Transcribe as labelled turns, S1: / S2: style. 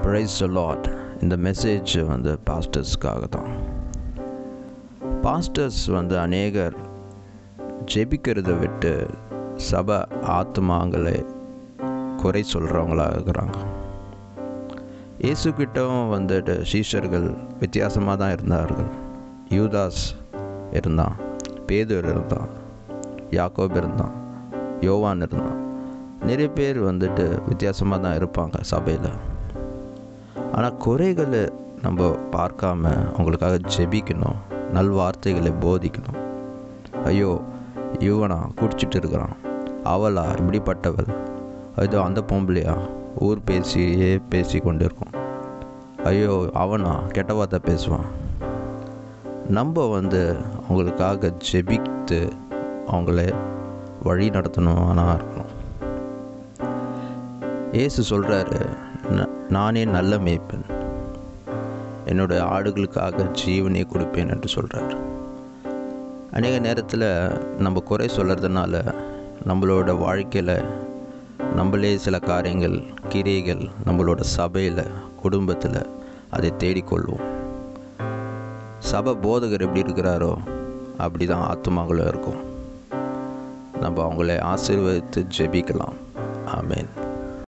S1: price lot இந்த message வந்து பாஸ்டர்ஸ்க்காக தான் பாஸ்டர்ஸ் வந்து அநேகர் ஜெபிக்கிறத விட்டு சபை ஆத்மாங்களை குறை சொல்கிறவங்களா இருக்கிறாங்க இயேசுக்கிட்டவும் வந்துட்டு சீஷர்கள் வித்தியாசமாக தான் இருந்தார்கள் யூதாஸ் இருந்தான் பேதர் இருந்தான் யாக்கோப் இருந்தான் யோவான் இருந்தான் நிறைய பேர் வந்துட்டு வித்தியாசமாக தான் இருப்பாங்க சபையில் ஆனால் குறைகளை நம்ம பார்க்காம அவங்களுக்காக ஜெபிக்கணும் நல்வார்த்தைகளை போதிக்கணும் ஐயோ இவனா குடிச்சிட்டு இருக்கிறான் அவளா இப்படிப்பட்டவள் ஐயோ அந்த பொம்பளையா ஊர் பேசியே பேசி கொண்டு இருக்கும் ஐயோ அவனா கெட்ட வார்த்தை பேசுவான் நம்ம வந்து அவங்களுக்காக ஜெபித்து அவங்கள வழி நடத்தணும்னா இருக்கணும் ஏசு சொல்கிறாரு நானே நல்ல மேய்ப்பன் என்னோட ஆடுகளுக்காக ஜீவனே கொடுப்பேன் என்று சொல்கிறார் அநேக நேரத்தில் நம்ம குறை சொல்கிறதுனால நம்மளோட வாழ்க்கையில் நம்மளே சில காரியங்கள் கிரியைகள் நம்மளோட சபையில் குடும்பத்தில் அதை தேடிக்கொள்வோம் சபை போதகர் எப்படி இருக்கிறாரோ அப்படி தான் ஆத்மாங்களும் இருக்கும் நம்ம அவங்கள ஆசீர்வதித்து ஜெபிக்கலாம் ஆமேன்